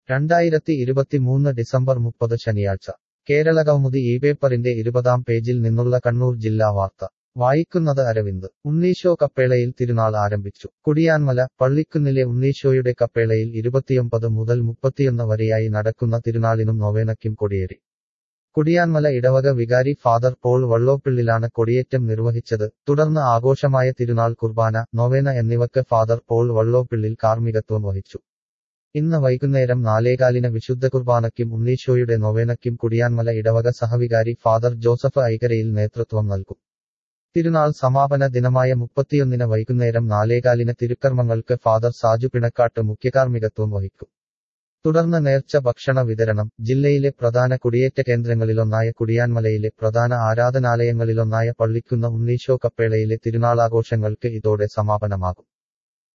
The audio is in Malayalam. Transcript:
രണ്ടായിരത്തി ഇരുപത്തിമൂന്ന് ഡിസംബർ മുപ്പത് ശനിയാഴ്ച കേരളകൗമുദി ഈ പേപ്പറിന്റെ ഇരുപതാം പേജിൽ നിന്നുള്ള കണ്ണൂർ ജില്ലാ വാർത്ത വായിക്കുന്നത് അരവിന്ദ് ഉണ്ണീശോ കപ്പേളയിൽ തിരുനാൾ ആരംഭിച്ചു കുടിയാൻമല പള്ളിക്കുന്നിലെ ഉണ്ണീശോയുടെ കപ്പേളയിൽ ഇരുപത്തിയൊമ്പത് മുതൽ മുപ്പത്തിയൊന്ന് വരെയായി നടക്കുന്ന തിരുനാളിനും നൊവേനയ്ക്കും കൊടിയേറി കുടിയാൻമല ഇടവക വികാരി ഫാദർ പോൾ വള്ളോപ്പിള്ളിലാണ് കൊടിയേറ്റം നിർവഹിച്ചത് തുടർന്ന് ആഘോഷമായ തിരുനാൾ കുർബാന നൊവേന എന്നിവക്ക് ഫാദർ പോൾ വള്ളോപ്പിള്ളിൽ കാർമ്മികത്വം വഹിച്ചു ഇന്ന് വൈകുന്നേരം നാലേകാലിന് വിശുദ്ധ കുർബാനയ്ക്കും ഉണ്ണീശോയുടെ നൊവേനയ്ക്കും കുടിയാൻമല ഇടവക സഹവികാരി ഫാദർ ജോസഫ് ഐകരയിൽ നേതൃത്വം നൽകും തിരുനാൾ സമാപന ദിനമായ മുപ്പത്തിയൊന്നിന് വൈകുന്നേരം നാലേകാലിന് തിരുക്കർമ്മങ്ങൾക്ക് ഫാദർ സാജു പിണക്കാട്ട് മുഖ്യകാർമ്മികത്വം വഹിക്കും തുടർന്ന് നേർച്ച ഭക്ഷണ വിതരണം ജില്ലയിലെ പ്രധാന കുടിയേറ്റ കേന്ദ്രങ്ങളിലൊന്നായ കുടിയാൻമലയിലെ പ്രധാന ആരാധനാലയങ്ങളിലൊന്നായ പള്ളിക്കുന്ന ഉണ്ണീശോ കപ്പേളയിലെ തിരുനാളാഘോഷങ്ങൾക്ക് ഇതോടെ സമാപനമാകും